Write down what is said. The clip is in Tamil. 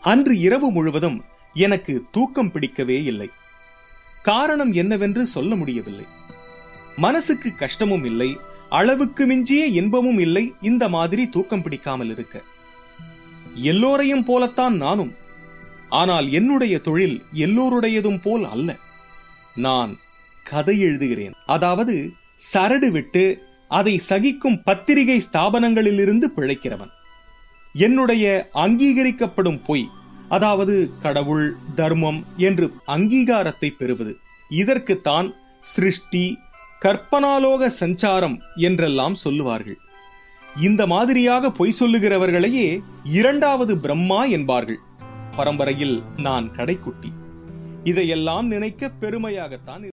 அன்று இரவு முழுவதும் எனக்கு தூக்கம் பிடிக்கவே இல்லை காரணம் என்னவென்று சொல்ல முடியவில்லை மனசுக்கு கஷ்டமும் இல்லை அளவுக்கு மிஞ்சிய இன்பமும் இல்லை இந்த மாதிரி தூக்கம் பிடிக்காமல் இருக்க எல்லோரையும் போலத்தான் நானும் ஆனால் என்னுடைய தொழில் எல்லோருடையதும் போல் அல்ல நான் கதை எழுதுகிறேன் அதாவது சரடு விட்டு அதை சகிக்கும் பத்திரிகை ஸ்தாபனங்களிலிருந்து பிழைக்கிறவன் என்னுடைய அங்கீகரிக்கப்படும் பொய் அதாவது கடவுள் தர்மம் என்று அங்கீகாரத்தை பெறுவது இதற்குத்தான் சிருஷ்டி கற்பனாலோக சஞ்சாரம் என்றெல்லாம் சொல்லுவார்கள் இந்த மாதிரியாக பொய் சொல்லுகிறவர்களையே இரண்டாவது பிரம்மா என்பார்கள் பரம்பரையில் நான் கடைக்குட்டி இதையெல்லாம் நினைக்க பெருமையாகத்தான்